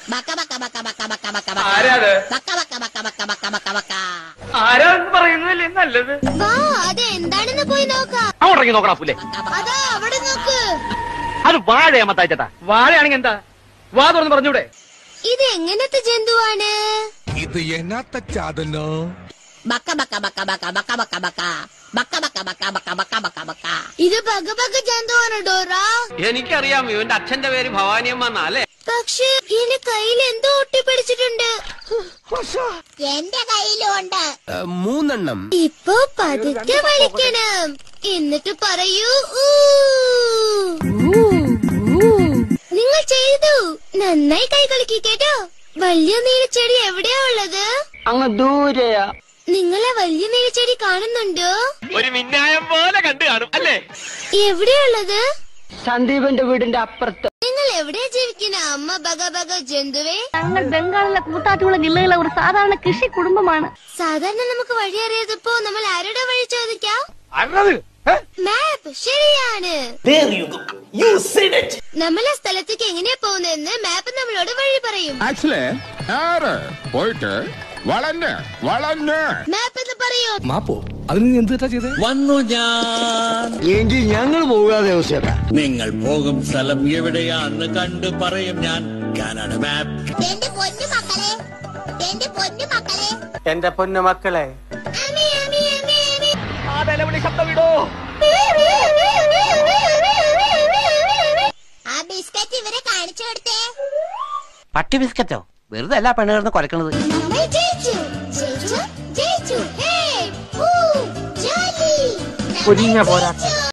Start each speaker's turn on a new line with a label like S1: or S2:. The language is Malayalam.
S1: ബക്ക ബക്ക ബക്ക ബക്ക ബക്ക ബക്ക ബക്ക
S2: ആരാത്?
S1: ബക്ക ബക്ക ബക്ക ബക്ക ബക്ക ബക്ക ബക്ക
S2: ആരാന്ന് പറയുന്നതല്ലേ നല്ലത്
S1: വാ അത് എന്താണെന്ന് പോയി നോക്കാം
S3: അങ്ങോട്ടേക്ക് നോക്കണ പുല്ലേ
S1: അതാ അവിടെ നോക്ക്
S3: അത് വാഴയാ മത്തായിച്ചേട്ടാ
S2: വാഴയാണെങ്കിൽ എന്താ വാ തുറന്ന് പറഞ്ഞൂടെ
S1: ഇത് എങ്ങനത്തെ ജന്തുവാണ്
S4: ഇത് എന്നാത്ത ചാതനോ
S1: ബക്ക ബക്ക ബക്ക ബക്ക ബക്ക ബക്ക ബക്ക ബക്ക ബക്ക ബക്ക ബക്ക ബക്ക ബക്ക ബക്ക ഇത് ബക ബക ജന്തുവാണ് ഡോറ
S3: എനിക്കറിയാം ഇവന്റെ അച്ഛന്റെ പേര് ഭവാനിയമ്മ എന്നാലേ
S1: പക്ഷെ ഇതിന്റെ കയ്യിൽ എന്തോ ഒട്ടിപ്പിടിച്ചിട്ടുണ്ട് എന്റെ കയ്യിലുണ്ട്
S4: മൂന്നെണ്ണം
S1: ഇപ്പൊ പതുക്കെ വലിക്കണം എന്നിട്ട് പറയൂ ഊ. നിങ്ങൾ ചെയ്തു നന്നായി കൈ കളിക്കി കേട്ടോ വലിയ നീലച്ചെടി എവിടെയാ ഉള്ളത്
S3: അങ്ങ് ദൂരെയാ
S1: നിങ്ങളെ വലിയ നീലച്ചെടി കാണുന്നുണ്ടോ
S3: ഒരു മിന്നായം പോലെ കണ്ടു കാണും അല്ലേ
S1: എവിടെയുള്ളത്
S3: സന്ദീപന്റെ വീടിന്റെ അപ്പുറത്ത്
S1: നിങ്ങൾ എവിടെയാ ജീവിക്കുന്ന അമ്മ ബഗ ബഗ ജന്തുവേ
S5: ഞങ്ങൾ ബംഗാളിലെ കൂത്താറ്റുകുളം ജില്ലയിലെ ഒരു സാധാരണ കൃഷി കുടുംബമാണ്
S1: സാധാരണ നമുക്ക് വഴി അറിയാതപ്പോ നമ്മൾ ആരുടെ വഴി ചോദിക്കാം
S4: അന്നത്
S1: മാപ്പ് ശരിയാണ് നമ്മളെ സ്ഥലത്തേക്ക് എങ്ങനെയാ പോകുന്നതെന്ന് മാപ്പ് നമ്മളോട് വഴി പറയും
S4: ആക്ച്വലി ആറ് പോയിട്ട് വളഞ്ഞ് വളഞ്ഞ്
S1: മാപ്പ് എന്ന് പറയൂ
S4: മാപ്പോ അതിന് നീ എന്ത് ചെയ്തേ
S6: വന്നു ഞാൻ
S7: എങ്കിൽ ഞങ്ങൾ പോകാതെ ഔസേട്ടാ
S6: നിങ്ങൾ പോകും സ്ഥലം എവിടെയാന്ന് കണ്ടു പറയും ഞാൻ കാനഡ മാപ്പ്
S1: എന്റെ പൊന്നു മക്കളെ എന്റെ പൊന്നു മക്കളെ
S3: എന്റെ പൊന്നു മക്കളെ
S1: അമ്മി, അമ്മി, അമ്മി, അമ്മി.
S3: ആ നിലവിളി ശബ്ദം വിടോ
S1: ആ ബിസ്ക്കറ്റ് ഇവരെ കാണിച്ചു കൊടുത്തേ
S3: പട്ടി ബിസ്ക്കറ്റോ വെറുതെ അല്ല പെണ്ണുകിടന്ന് കൊലക്കണത്
S1: നമ്മൾ ജയിച്ചു ജയിച്ചു ജയിച്ചു ഹേ ഊ ജോലി
S2: പൊരിഞ്ഞ പോരാട്ടം.
S1: ജയിച്ചു.